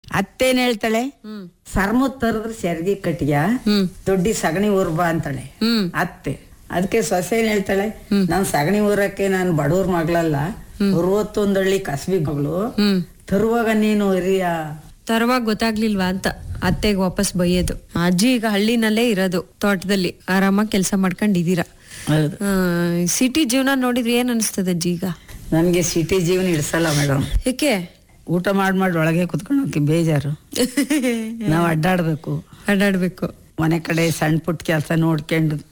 ಅತ್ತೇನ್ ಹೇಳ್ತಾಳೆ ಹ್ಮ್ ಸರ್ಮತ್ ತರದ್ರ ಸೆರ್ಗಿ ಕಟ್ಟಿಯ ಹ್ಮ್ ದೊಡ್ಡಿ ಸಗಣಿ ಊರ್ಬಾ ಅಂತಾಳೆ ಹ್ಮ್ ಅತ್ತೆ ಅದಕ್ಕೆ ಸೊಸೆ ಏನ್ ಹೇಳ್ತಾಳೆ ನಾನ್ ಸಗಣಿ ಊರಕ್ಕೆ ನಾನು ಬಡವ್ರ ಮಗಳಲ್ಲ ಅರವತ್ತೊಂದಳ್ಳಿ ಕಸಬಿ ಮಗಳು ಹ್ಮ್ ತರುವಾಗ ನೀನು ಹಿರಿಯ ತರುವಾಗ ಗೊತ್ತಾಗ್ಲಿಲ್ವಾ ಅಂತ ಅತ್ತೆಗೆ ವಾಪಸ್ ಬೈಯೋದು ಅಜ್ಜಿ ಈಗ ಹಳ್ಳಿನಲ್ಲೇ ಇರೋದು ತೋಟದಲ್ಲಿ ಆರಾಮಾಗಿ ಕೆಲಸ ಮಾಡ್ಕೊಂಡಿದ್ದೀರಾ ಹೌದು ಸಿಟಿ ಜೀವನ ನೋಡಿದ್ರೆ ಏನ್ ಅನಿಸ್ತದೆ ಅಜ್ಜಿ ಈಗ ನನ್ಗೆ ಸಿಟಿ ಜೀವನ ಇಡ್ಸಲ್ಲ ಮೇಡಮ್ ಏಕೆ ಊಟ ಮಾಡಿ ಮಾಡಿ ಒಳಗೆ ಕುತ್ಕೊಳ್ಳೋಕೆ ಬೇಜಾರು ನಾವು ಅಡ್ಡಾಡ್ಬೇಕು ಅಡ್ಡಾಡ್ಬೇಕು ಮನೆ ಕಡೆ ಸಣ್ಣ ಪುಟ್ಟ ಕೆಲಸ ನೋಡ್ಕೊಂಡು